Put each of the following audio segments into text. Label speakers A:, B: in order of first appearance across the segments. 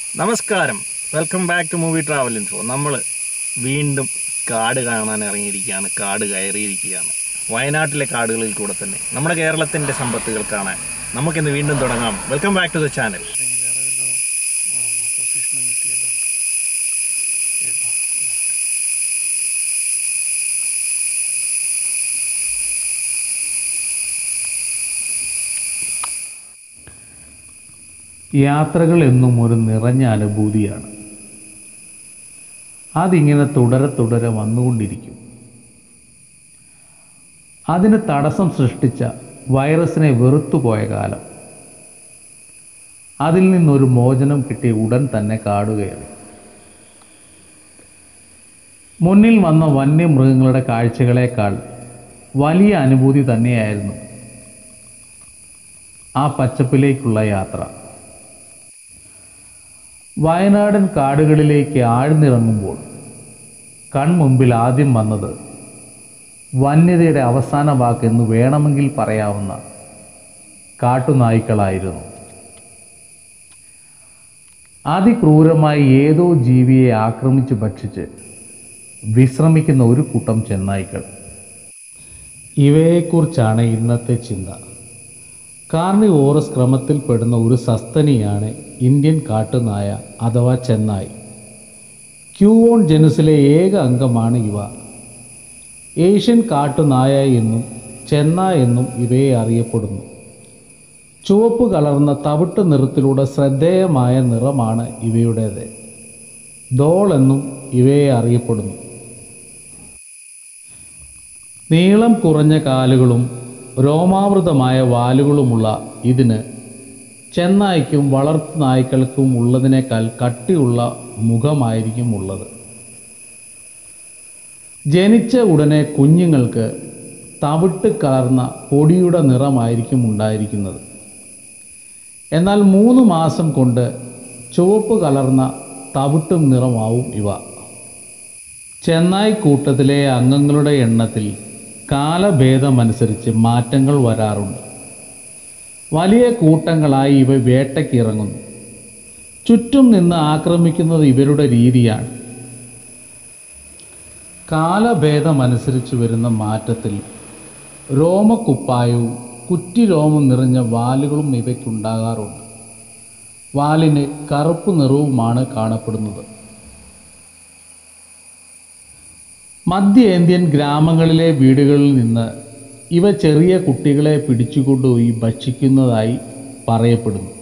A: നമസ്കാരം welcome back to movie travel info നമ്മൾ വീണ്ടും കാട് കാണാൻ ഇറങ്ങിയിരിക്കുകയാണ് കാട് കയറിയിരിക്കുകയാണ് വയനാട്ടിലെ കാടുകളിൽ കൂടെ തന്നെ നമ്മുടെ കേരളത്തിൻ്റെ സമ്പത്തുകൾ കാണാൻ നമുക്കിന്ന് വീണ്ടും തുടങ്ങാം welcome back to the channel
B: യാത്രകൾ എന്നും ഒരു നിറഞ്ഞ അനുഭൂതിയാണ് അതിങ്ങനെ തുടരെ തുടരെ വന്നുകൊണ്ടിരിക്കും അതിന് തടസ്സം സൃഷ്ടിച്ച വൈറസിനെ വെറുത്തുപോയ കാലം അതിൽ നിന്നൊരു മോചനം കിട്ടിയ ഉടൻ തന്നെ കാടുകയറി മുന്നിൽ വന്ന വന്യമൃഗങ്ങളുടെ കാഴ്ചകളേക്കാൾ വലിയ അനുഭൂതി തന്നെയായിരുന്നു ആ പച്ചപ്പിലേക്കുള്ള യാത്ര വയനാടൻ കാടുകളിലേക്ക് ആഴ്ന്നിറങ്ങുമ്പോൾ കൺമുമ്പിൽ ആദ്യം വന്നത് വന്യതയുടെ അവസാന വാക്കെന്ന് വേണമെങ്കിൽ പറയാവുന്ന കാട്ടുനായ്ക്കളായിരുന്നു അതിക്രൂരമായി ഏതോ ജീവിയെ ആക്രമിച്ച് ഭക്ഷിച്ച് വിശ്രമിക്കുന്ന ഒരു കൂട്ടം ചെന്നായ്ക്കൾ ഇവയെക്കുറിച്ചാണ് ഇന്നത്തെ ചിന്ത കാർണിവോറസ് ക്രമത്തിൽപ്പെടുന്ന ഒരു സസ്തനിയാണ് ഇന്ത്യൻ കാട്ടുനായ അഥവാ ചെന്നായ് ക്യൂവോൺ ജനുസിലെ ഏക അംഗമാണ് ഇവ ഏഷ്യൻ കാട്ടുനായ എന്നും ചെന്നായ എന്നും ഇവയെ അറിയപ്പെടുന്നു ചുവപ്പ് കലർന്ന തവിട്ട് നിറത്തിലൂടെ ശ്രദ്ധേയമായ നിറമാണ് ഇവയുടേത് ദോൾ എന്നും ഇവയെ അറിയപ്പെടുന്നു നീളം കുറഞ്ഞ കാലുകളും രോമാവൃതമായ വാലുകളുമുള്ള ഇതിന് ചെന്നായ്ക്കും വളർത്തു നായ്ക്കൾക്കും ഉള്ളതിനേക്കാൾ കട്ടിയുള്ള മുഖമായിരിക്കും ഉള്ളത് ജനിച്ച ഉടനെ കുഞ്ഞുങ്ങൾക്ക് തവിട്ട് കലർന്ന പൊടിയുടെ നിറമായിരിക്കും ഉണ്ടായിരിക്കുന്നത് എന്നാൽ മൂന്ന് മാസം കൊണ്ട് ചുവപ്പ് കലർന്ന തവിട്ടും നിറമാവും ഇവ ചെന്നായ് കൂട്ടത്തിലെ അംഗങ്ങളുടെ എണ്ണത്തിൽ കാലഭേദമനുസരിച്ച് മാറ്റങ്ങൾ വരാറുണ്ട് വലിയ കൂട്ടങ്ങളായി ഇവ വേട്ടയ്ക്ക് ഇറങ്ങുന്നു ചുറ്റും നിന്ന് ആക്രമിക്കുന്നത് ഇവരുടെ രീതിയാണ് കാലഭേദമനുസരിച്ച് വരുന്ന മാറ്റത്തിൽ രോമക്കുപ്പായവും കുറ്റിരോമം നിറഞ്ഞ വാലുകളും ഇവയ്ക്കുണ്ടാകാറുണ്ട് വാലിന് കറുപ്പ് നിറവുമാണ് കാണപ്പെടുന്നത് മധ്യേന്ത്യൻ ഗ്രാമങ്ങളിലെ വീടുകളിൽ നിന്ന് ഇവ ചെറിയ കുട്ടികളെ പിടിച്ചുകൊണ്ടുപോയി ഭക്ഷിക്കുന്നതായി പറയപ്പെടുന്നു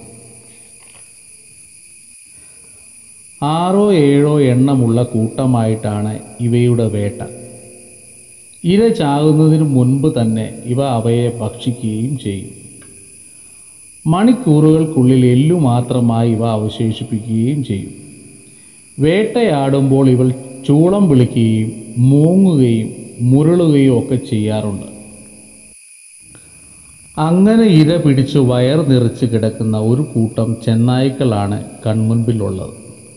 B: ആറോ ഏഴോ എണ്ണമുള്ള കൂട്ടമായിട്ടാണ് ഇവയുടെ വേട്ട ഇര ചാകുന്നതിന് മുൻപ് തന്നെ ഇവ അവയെ ഭക്ഷിക്കുകയും ചെയ്യും മണിക്കൂറുകൾക്കുള്ളിൽ എല്ലു മാത്രമായി ഇവ അവശേഷിപ്പിക്കുകയും ചെയ്യും വേട്ടയാടുമ്പോൾ ഇവൾ ചൂളം വിളിക്കുകയും മൂങ്ങുകയും മുരളുകയും ഒക്കെ ചെയ്യാറുണ്ട് അങ്ങനെ ഇര പിടിച്ച് വയർ നിറച്ച് കിടക്കുന്ന ഒരു കൂട്ടം ചെന്നായ്ക്കളാണ് കൺമുൻപിലുള്ളത്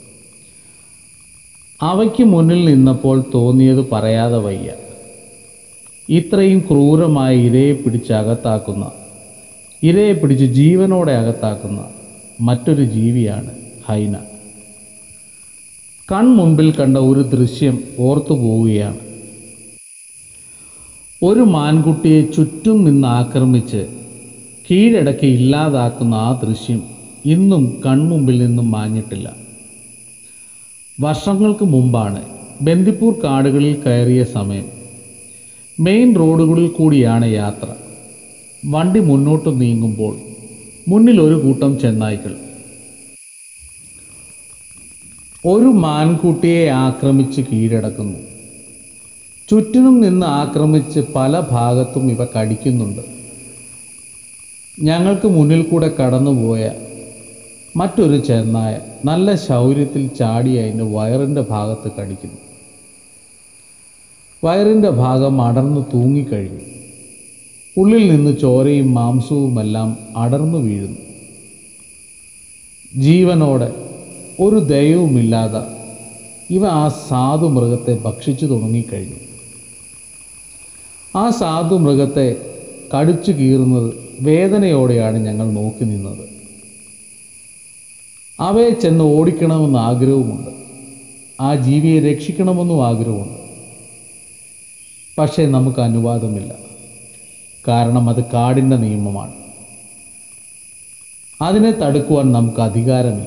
B: അവയ്ക്ക് മുന്നിൽ നിന്നപ്പോൾ തോന്നിയത് പറയാതെ വയ്യ ഇത്രയും ക്രൂരമായ ഇരയെ പിടിച്ച് അകത്താക്കുന്ന ഇരയെ പിടിച്ച് ജീവനോടെ അകത്താക്കുന്ന മറ്റൊരു ജീവിയാണ് ഹൈന കൺമുൻപിൽ കണ്ട ഒരു ദൃശ്യം ഓർത്തു പോവുകയാണ് ഒരു മാൻകുട്ടിയെ ചുറ്റും നിന്ന് ആക്രമിച്ച് കീഴടക്കി ഇല്ലാതാക്കുന്ന ആ ദൃശ്യം ഇന്നും കൺമുമ്പിൽ നിന്നും മാഞ്ഞിട്ടില്ല വർഷങ്ങൾക്ക് മുമ്പാണ് ബന്ദിപ്പൂർ കാടുകളിൽ കയറിയ സമയം മെയിൻ റോഡുകളിൽ കൂടിയാണ് യാത്ര വണ്ടി മുന്നോട്ട് നീങ്ങുമ്പോൾ മുന്നിൽ ഒരു കൂട്ടം ചെന്നായ്ക്കൾ ഒരു മാൻകുട്ടിയെ ആക്രമിച്ച് കീഴടക്കുന്നു ചുറ്റിനും നിന്ന് ആക്രമിച്ച് പല ഭാഗത്തും ഇവ കടിക്കുന്നുണ്ട് ഞങ്ങൾക്ക് മുന്നിൽ കൂടെ കടന്നുപോയ മറ്റൊരു ചെന്നായ നല്ല ശൗര്യത്തിൽ ചാടി അതിൻ്റെ വയറിൻ്റെ ഭാഗത്ത് കടിക്കുന്നു വയറിൻ്റെ ഭാഗം അടർന്നു തൂങ്ങിക്കഴിഞ്ഞു ഉള്ളിൽ നിന്ന് ചോരയും മാംസവുമെല്ലാം അടർന്നു വീഴുന്നു ജീവനോടെ ഒരു ദയവുമില്ലാതെ ഇവ ആ സാധു മൃഗത്തെ ഭക്ഷിച്ചു തുടങ്ങിക്കഴിഞ്ഞു ആ സാധു മൃഗത്തെ കടിച്ചു കീറുന്നത് വേദനയോടെയാണ് ഞങ്ങൾ നോക്കി നിന്നത് അവയെ ചെന്ന് ഓടിക്കണമെന്ന് ആഗ്രഹവുമുണ്ട് ആ ജീവിയെ രക്ഷിക്കണമെന്നും ആഗ്രഹമുണ്ട് പക്ഷേ നമുക്ക് അനുവാദമില്ല കാരണം അത് കാടിൻ്റെ നിയമമാണ് അതിനെ തടുക്കുവാൻ നമുക്ക് അധികാരമില്ല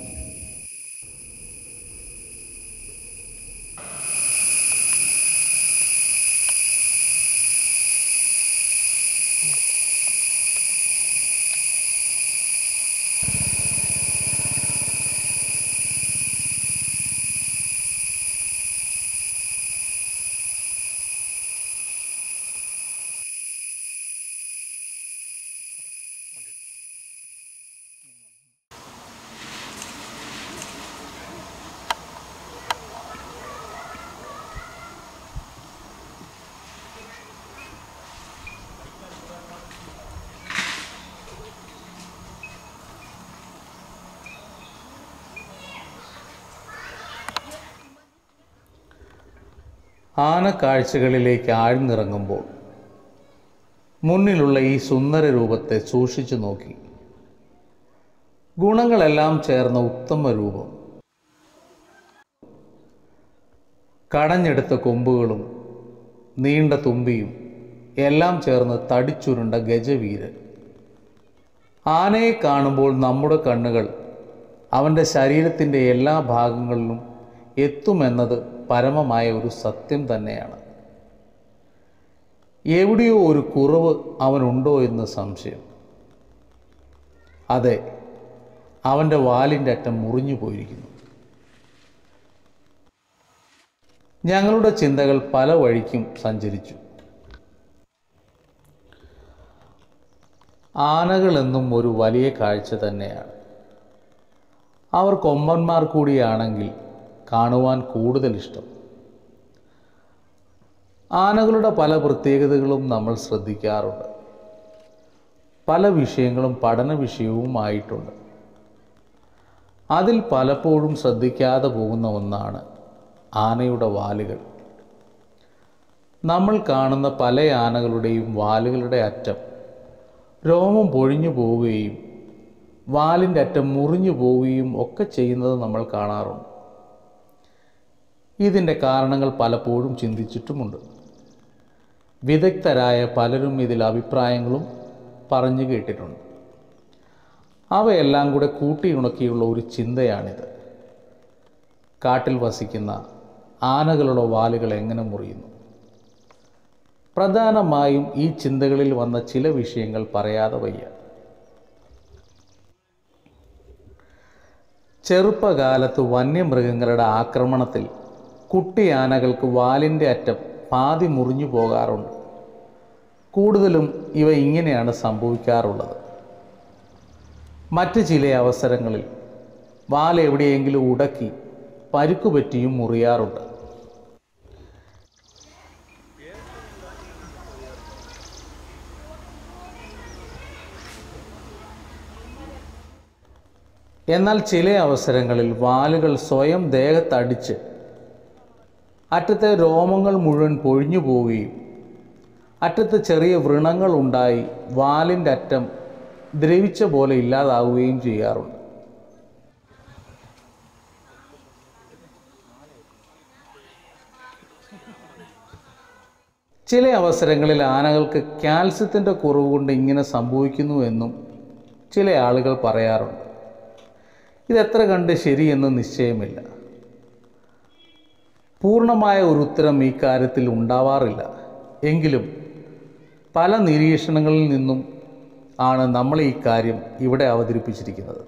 B: ആന കാഴ്ചകളിലേക്ക് ആഴ്ന്നിറങ്ങുമ്പോൾ മുന്നിലുള്ള ഈ സുന്ദര രൂപത്തെ സൂക്ഷിച്ചു നോക്കി ഗുണങ്ങളെല്ലാം ചേർന്ന ഉത്തമ രൂപം കടഞ്ഞെടുത്ത കൊമ്പുകളും നീണ്ട തുമ്പിയും എല്ലാം ചേർന്ന് തടിച്ചുരുണ്ട ഗജവീരൻ ആനയെ കാണുമ്പോൾ നമ്മുടെ കണ്ണുകൾ അവൻ്റെ ശരീരത്തിൻ്റെ എല്ലാ ഭാഗങ്ങളിലും എത്തുമെന്നത് പരമമായ ഒരു സത്യം തന്നെയാണ് എവിടെയോ ഒരു കുറവ് അവനുണ്ടോ എന്ന് സംശയം അതെ അവൻ്റെ വാലിൻ്റെ അറ്റം മുറിഞ്ഞു പോയിരിക്കുന്നു ഞങ്ങളുടെ ചിന്തകൾ പല വഴിക്കും സഞ്ചരിച്ചു ആനകളെന്നും ഒരു വലിയ കാഴ്ച തന്നെയാണ് അവർ കൊമ്പന്മാർ കൂടിയാണെങ്കിൽ കാണുവാൻ കൂടുതൽ ഇഷ്ടം ആനകളുടെ പല പ്രത്യേകതകളും നമ്മൾ ശ്രദ്ധിക്കാറുണ്ട് പല വിഷയങ്ങളും പഠന വിഷയവുമായിട്ടുണ്ട് അതിൽ പലപ്പോഴും ശ്രദ്ധിക്കാതെ പോകുന്ന ഒന്നാണ് ആനയുടെ വാലുകൾ നമ്മൾ കാണുന്ന പല ആനകളുടെയും വാലുകളുടെ അറ്റം രോമം പൊഴിഞ്ഞു പോവുകയും വാലിൻ്റെ അറ്റം മുറിഞ്ഞു പോവുകയും ഒക്കെ ചെയ്യുന്നത് നമ്മൾ കാണാറുണ്ട് ഇതിൻ്റെ കാരണങ്ങൾ പലപ്പോഴും ചിന്തിച്ചിട്ടുമുണ്ട് വിദഗ്ധരായ പലരും ഇതിൽ അഭിപ്രായങ്ങളും പറഞ്ഞു കേട്ടിട്ടുണ്ട് അവയെല്ലാം കൂടെ കൂട്ടിയുണക്കിയുള്ള ഒരു ചിന്തയാണിത് കാട്ടിൽ വസിക്കുന്ന ആനകളുടെ വാലുകൾ എങ്ങനെ മുറിയുന്നു പ്രധാനമായും ഈ ചിന്തകളിൽ വന്ന ചില വിഷയങ്ങൾ പറയാതെ വയ്യ ചെറുപ്പകാലത്ത് വന്യമൃഗങ്ങളുടെ ആക്രമണത്തിൽ കുട്ടി ആനകൾക്ക് വാലിൻ്റെ അറ്റം പാതി മുറിഞ്ഞു പോകാറുണ്ട് കൂടുതലും ഇവ ഇങ്ങനെയാണ് സംഭവിക്കാറുള്ളത് മറ്റ് ചില അവസരങ്ങളിൽ വാൽ എവിടെയെങ്കിലും ഉടക്കി പരുക്കുപറ്റിയും മുറിയാറുണ്ട് എന്നാൽ ചില അവസരങ്ങളിൽ വാലുകൾ സ്വയം ദേഹത്തടിച്ച് അറ്റത്തെ രോമങ്ങൾ മുഴുവൻ പൊഴിഞ്ഞു പോവുകയും അറ്റത്ത് ചെറിയ വ്രണങ്ങൾ ഉണ്ടായി വാലിൻ്റെ അറ്റം ദ്രവിച്ച പോലെ ഇല്ലാതാവുകയും ചെയ്യാറുണ്ട് ചില അവസരങ്ങളിൽ ആനകൾക്ക് കാൽസ്യത്തിൻ്റെ കുറവ് കൊണ്ട് ഇങ്ങനെ സംഭവിക്കുന്നുവെന്നും ചില ആളുകൾ പറയാറുണ്ട് ഇതെത്ര കണ്ട് ശരിയെന്ന് നിശ്ചയമില്ല പൂർണ്ണമായ ഒരു ഉത്തരം ഈ കാര്യത്തിൽ ഉണ്ടാവാറില്ല എങ്കിലും പല നിരീക്ഷണങ്ങളിൽ നിന്നും ആണ് നമ്മൾ ഈ കാര്യം ഇവിടെ അവതരിപ്പിച്ചിരിക്കുന്നത്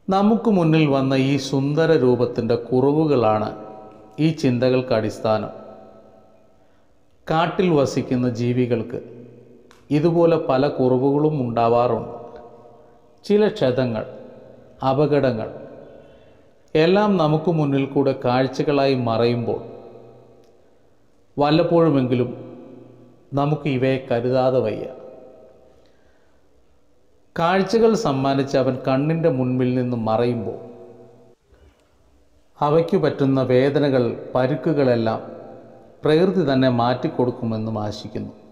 B: നമുക്ക് മുന്നിൽ വന്ന ഈ സുന്ദര രൂപത്തിൻ്റെ കുറവുകളാണ് ഈ ചിന്തകൾക്ക് അടിസ്ഥാനം കാട്ടിൽ വസിക്കുന്ന ജീവികൾക്ക് ഇതുപോലെ പല കുറവുകളും ഉണ്ടാവാറുണ്ട് ചില ക്ഷതങ്ങൾ അപകടങ്ങൾ എല്ലാം നമുക്ക് മുന്നിൽ കൂടെ കാഴ്ചകളായി മറയുമ്പോൾ വല്ലപ്പോഴുമെങ്കിലും നമുക്ക് ഇവയെ കരുതാതെ വയ്യ കാഴ്ചകൾ സമ്മാനിച്ച് അവൻ കണ്ണിൻ്റെ മുൻപിൽ നിന്ന് മറയുമ്പോൾ അവയ്ക്കു പറ്റുന്ന വേദനകൾ പരുക്കുകളെല്ലാം പ്രകൃതി തന്നെ മാറ്റിക്കൊടുക്കുമെന്നും ആശിക്കുന്നു